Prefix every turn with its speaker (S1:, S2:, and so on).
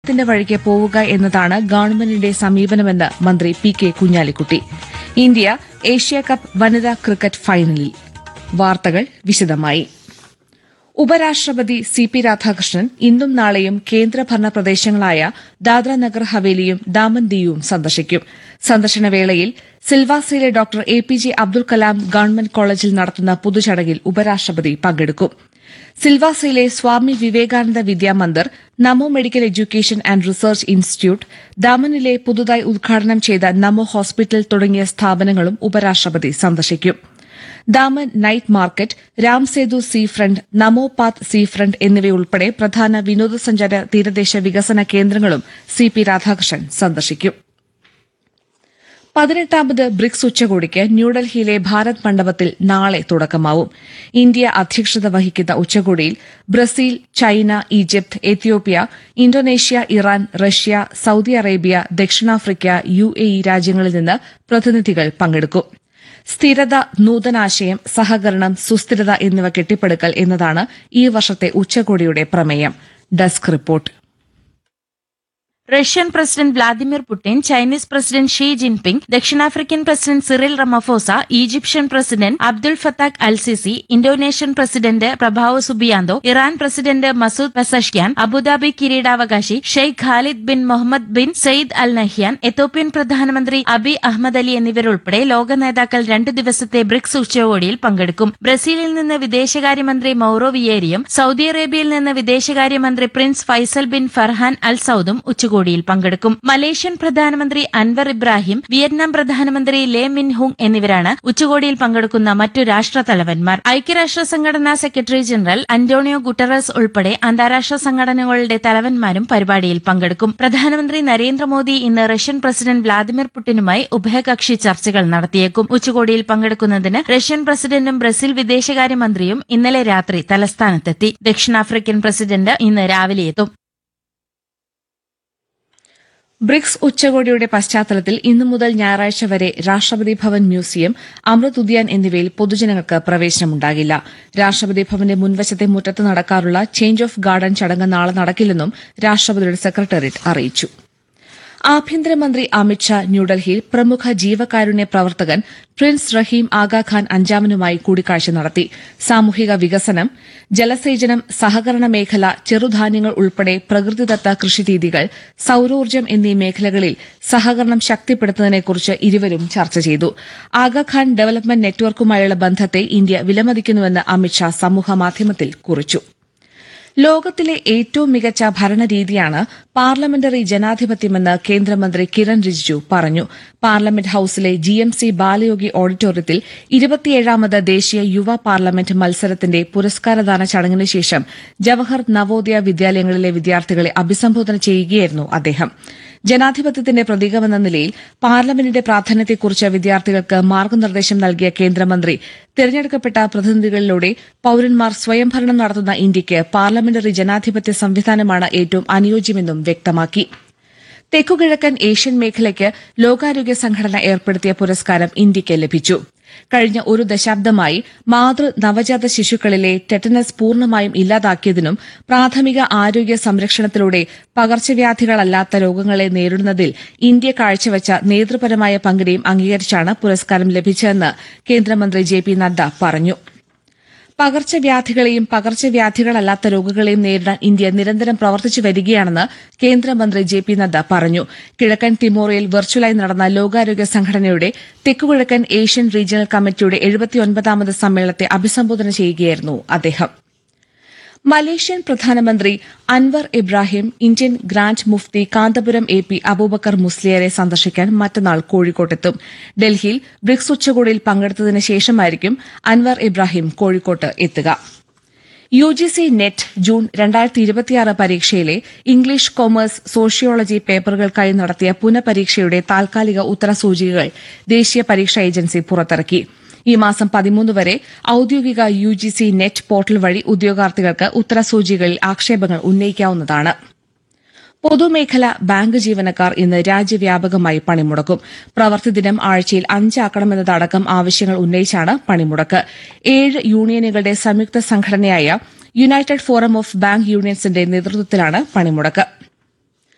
S1: ത്തിന്റെ വഴിക്ക് പോവുക എന്നതാണ് ഗവൺമെന്റിന്റെ സമീപനമെന്ന് മന്ത്രി P K Kunhalikutty India Asia cup വനിതാ ക്രിക്കറ്റ് ഫൈനലിൽ വാർത്തകൾ വിശദമായി ഉപരാഷ്ട്രപതി സി പി രാധാകൃഷ്ണൻ ഇന്നും നാളെയും കേന്ദ്രഭരണ പ്രദേശങ്ങളായ ദാദ്ര നഗർ ഹവേലിയും ദാമൻ ദിയുവും സന്ദർശിക്കും സന്ദർശനവേളയിൽ സിൽവാസയിലെ doctor A P J Abdul Kalam government കോളേജിൽ നടത്തുന്ന പൊതുചടങ്ങിൽ ഉപരാഷ്ട്രപതി പങ്കെടുക്കും സിൽവാസയിലെ Swami Vivekananda Vidyamandir NaMo medical education and research institute ദാമനിലെ പുതുതായി ഉദ്ഘാടനം ചെയ്ത നമോ ഹോസ്പിറ്റൽ തുടങ്ങിയ സ്ഥാപനങ്ങളും ഉപരാഷ്ട്രപതി സന്ദർശിക്കും Daman night market Ramsetu sea front NaMo path sea front എന്നിവയുൾപ്പെടെ പ്രധാന വിനോദസഞ്ചാര തീരദേശ വികസന കേന്ദ്രങ്ങളും സി പി രാധാകൃഷ്ണൻ സന്ദർശിക്കും പതിനെട്ടാമത് ബ്രിക്സ് ഉച്ചകോടിക്ക് ന്യൂഡൽഹിയിലെ ഭാരത് മണ്ഡപത്തിൽ നാളെ തുടക്കമാവും ഇന്ത്യ അധ്യക്ഷത വഹിക്കുന്ന ഉച്ചകോടിയിൽ Brazil China Egypt Ethiopia Indonesia Iran Russia Saudi Arabia ദക്ഷിണാഫ്രിക്ക യു എ ഇ രാജ്യങ്ങളിൽ നിന്ന് പ്രതിനിധികൾ പങ്കെടുക്കും സ്ഥിരത നൂതനാശയം സഹകരണം സുസ്ഥിരത എന്നിവ കെട്ടിപ്പടുക്കൽ എന്നതാണ് ഈ വർഷത്തെ ഉച്ചകോടിയുടെ പ്രമേയം desk report
S2: Russian president Vladimir Putin Chinese president Xi Jinping ദക്ഷിണാഫ്രിക്കൻ president Cyril Ramaphosa Egyptian president Abdel Fattah al Sisi Indonesian president Prabowo Subianto Iran president Masoud Pezeshkian Abu Dhabi കിരീടാവകാശി Sheikh Khalid bin Mohamed bin Zayed Al Nahyan Ethiopian പ്രധാനമന്ത്രി Abiy Ahmed Ali എന്നിവരുൾപ്പെടെ ലോക നേതാക്കൾ രണ്ടു ദിവസത്തെ BRICS ഉച്ചകോടിയിൽ പങ്കെടുക്കും ബ്രസീലിൽ നിന്ന് വിദേശകാര്യമന്ത്രി മൌറോ വിയേരിയും സൌദി അറേബ്യയിൽ നിന്ന് വിദേശകാര്യമന്ത്രി prince Faisal bin Farhan Al സൌദും ഉച്ചകോടിയിൽ പങ്കെടുക്കും മലേഷ്യൻ പ്രധാനമന്ത്രി അൻവർ ഇബ്രാഹിം വിയറ്റ്നാം പ്രധാനമന്ത്രി ലേ മിൻ ഹുങ് എന്നിവരാണ് ഉച്ചകോടിയിൽ പങ്കെടുക്കുന്ന മറ്റു രാഷ്ട്ര തലവന്മാർ ഐക്യരാഷ്ട്ര സംഘടനാ സെക്രട്ടറി ജനറൽ അന്റോണിയോ ഗുട്ടറസ് ഉൾപ്പെടെ അന്താരാഷ്ട്ര സംഘടനകളുടെ തലവന്മാരും പരിപാടിയിൽ പങ്കെടുക്കും പ്രധാനമന്ത്രി നരേന്ദ്രമോദി ഇന്ന് റഷ്യൻ പ്രസിഡന്റ് വ്ളാദിമിർ പുടിനുമായി ഉഭയകക്ഷി ചർച്ചകൾ നടത്തിയേക്കും ഉച്ചകോടിയിൽ പങ്കെടുക്കുന്നതിന് റഷ്യൻ പ്രസിഡന്റും ബ്രസീൽ വിദേശകാര്യമന്ത്രിയും ഇന്നലെ രാത്രി തലസ്ഥാനത്തെത്തി ദക്ഷിണാഫ്രിക്കൻ പ്രസിഡന്റ് ഇന്ന് രാവിലെ എത്തും
S1: ബ്രിക്സ് ഉച്ചകോടിയുടെ പശ്ചാത്തലത്തിൽ ഇന്നു മുതൽ ഞായറാഴ്ച വരെ രാഷ്ട്രപതി ഭവൻ മ്യൂസിയം അമൃത് ഉദ്യാൻ എന്നിവയിൽ പൊതുജനങ്ങൾക്ക് പ്രവേശനമുണ്ടാകില്ല രാഷ്ട്രപതി ഭവന്റെ മുൻവശത്തെ മുറ്റത്ത് നടക്കാറുള്ള ചേഞ്ച് ഓഫ് ഗാർഡൻ ചടങ്ങ് നാളെ നടക്കില്ലെന്നും രാഷ്ട്രപതിയുടെ സെക്രട്ടേറിയറ്റ് അറിയിച്ചു ആഭ്യന്തരമന്ത്രി അമിത്ഷാ ന്യൂഡൽഹിയിൽ പ്രമുഖ ജീവകാരുണ്യ പ്രവർത്തകൻ പ്രിൻസ് റഹീം ആഗാഖാൻ അഞ്ചാമനുമായി കൂടിക്കാഴ്ച നടത്തി സാമൂഹിക വികസനം ജലസേചനം സഹകരണ മേഖല ചെറുധാന്യങ്ങൾ ഉൾപ്പെടെ പ്രകൃതിദത്ത കൃഷിരീതികൾ സൌരോർജ്ജം എന്നീ മേഖലകളിൽ സഹകരണം ശക്തിപ്പെടുത്തുന്നതിനെക്കുറിച്ച് ഇരുവരും ചർച്ച ചെയ്തു ആഗാഖാൻ ഡെവലപ്മെന്റ് നെറ്റ്വർക്കുമായുള്ള ബന്ധത്തെ ഇന്ത്യ വിലമതിക്കുന്നുവെന്ന് അമിത്ഷാ സമൂഹമാധ്യമത്തിൽ കുറിച്ചു ലോകത്തിലെ ഏറ്റവും മികച്ച ഭരണരീതിയാണ് പാർലമെന്ററി ജനാധിപത്യമെന്ന് കേന്ദ്രമന്ത്രി കിരൺ റിജിജു പറഞ്ഞു പാർലമെന്റ് ഹൌസിലെ ജി എം സി ബാലയോഗി ഓഡിറ്റോറിയത്തിൽ ഇരുപത്തിയേഴാമത് ദേശീയ യുവ പാർലമെന്റ് മത്സരത്തിന്റെ പുരസ്കാരദാന ചടങ്ങിന് ശേഷം ജവഹർ നവോദയ വിദ്യാലയങ്ങളിലെ വിദ്യാർത്ഥികളെ അഭിസംബോധന ചെയ്യുകയായിരുന്നു അദ്ദേഹം ജനാധിപത്യത്തിന്റെ പ്രതീകമെന്ന നിലയിൽ പാർലമെന്റിന്റെ പ്രാധാന്യത്തെക്കുറിച്ച് വിദ്യാർത്ഥികൾക്ക് മാർഗനിർദ്ദേശം നൽകിയ കേന്ദ്രമന്ത്രി തെരഞ്ഞെടുക്കപ്പെട്ട പ്രതിനിധികളിലൂടെ പൌരന്മാർ സ്വയംഭരണം നടത്തുന്ന ഇന്ത്യയ്ക്ക് പാർലമെന്ററി ജനാധിപത്യ സംവിധാനമാണ് ഏറ്റവും അനുയോജ്യമെന്നും വ്യക്തമാക്കി തെക്കുകിഴക്കൻ ഏഷ്യൻ മേഖലയ്ക്ക് ലോകാരോഗ്യ സംഘടന ഏർപ്പെടുത്തിയ പുരസ്കാരം ഇന്ത്യയ്ക്ക് ലഭിച്ചു കഴിഞ്ഞ ഒരു ദശാബ്ദമായി മാതൃ നവജാത ശിശുക്കളിലെ ടെറ്റനസ് പൂർണ്ണമായും ഇല്ലാതാക്കിയതിനും പ്രാഥമിക ആരോഗ്യ സംരക്ഷണത്തിലൂടെ പകർച്ചവ്യാധികളല്ലാത്ത രോഗങ്ങളെ നേരിടുന്നതിൽ ഇന്ത്യ കാഴ്ചവച്ച നേതൃപരമായ പങ്കിനെയും അംഗീകരിച്ചാണ് പുരസ്കാരം ലഭിച്ചതെന്ന് കേന്ദ്രമന്ത്രി ജെ പി നദ്ദ പറഞ്ഞു പകർച്ചവ്യാധികളെയും പകർച്ചവ്യാധികളല്ലാത്ത രോഗങ്ങളെയും നേരിടാൻ ഇന്ത്യ നിരന്തരം പ്രവർത്തിച്ചു വരികയാണെന്ന് കേന്ദ്രമന്ത്രി ജെ പി നദ്ദ പറഞ്ഞു കിഴക്കൻ തിമോറിയിൽ വെർച്വലായി നടന്ന ലോകാരോഗ്യ സംഘടനയുടെ തെക്കുകിഴക്കൻ ഏഷ്യൻ റീജിയണൽ കമ്മിറ്റിയുടെ എഴുപത്തിയൊൻപതാമത് സമ്മേളനത്തെ അഭിസംബോധന ചെയ്യുകയായിരുന്നു അദ്ദേഹം മലേഷ്യൻ പ്രധാനമന്ത്രി Anwar Ibrahim Indian grand mufti Kanthapuram A P Aboobacker മുസ്ലിയരെ സന്ദർശിക്കാൻ മറ്റന്നാൾ കോഴിക്കോട്ടെത്തും ഡൽഹിയിൽ ബ്രിക്സ് ഉച്ചകോടിയിൽ പങ്കെടുത്തതിന് ശേഷമായിരിക്കും അൻവർ ഇബ്രാഹിം കോഴിക്കോട്ട് എത്തുക U G C NET June രണ്ടായിരത്തി ഇരുപത്തിയാറ് പരീക്ഷയിലെ ഇംഗ്ലീഷ് കൊമേഴ്സ് സോഷ്യോളജി പേപ്പറുകൾക്കായി നടത്തിയ പുനഃപരീക്ഷയുടെ താൽക്കാലിക ഉത്തരസൂചികകൾ ദേശീയ പരീക്ഷാ ഏജൻസി പുറത്തിറക്കി ഈ മാസം പതിമൂന്ന് വരെ ഔദ്യോഗിക U G C NET portal വഴി ഉദ്യോഗാർത്ഥികൾക്ക് ഉത്തരസൂചികകളിൽ ആക്ഷേപങ്ങൾ ഉന്നയിക്കാവുന്നതാണ് പൊതുമേഖല ബാങ്ക് ജീവനക്കാർ ഇന്ന് രാജ്യവ്യാപകമായി പണിമുടക്കും പ്രവൃത്തിദിനം ആഴ്ചയിൽ അഞ്ചാക്കണമെന്നതടക്കം ആവശ്യങ്ങൾ ഉന്നയിച്ചാണ് പണിമുടക്ക് ഏഴ് യൂണിയനുകളുടെ സംയുക്ത സംഘടനയായ യുണൈറ്റഡ് ഫോറം ഓഫ് ബാങ്ക് യൂണിയൻസിന്റെ നേതൃത്വത്തിലാണ് പണിമുടക്ക്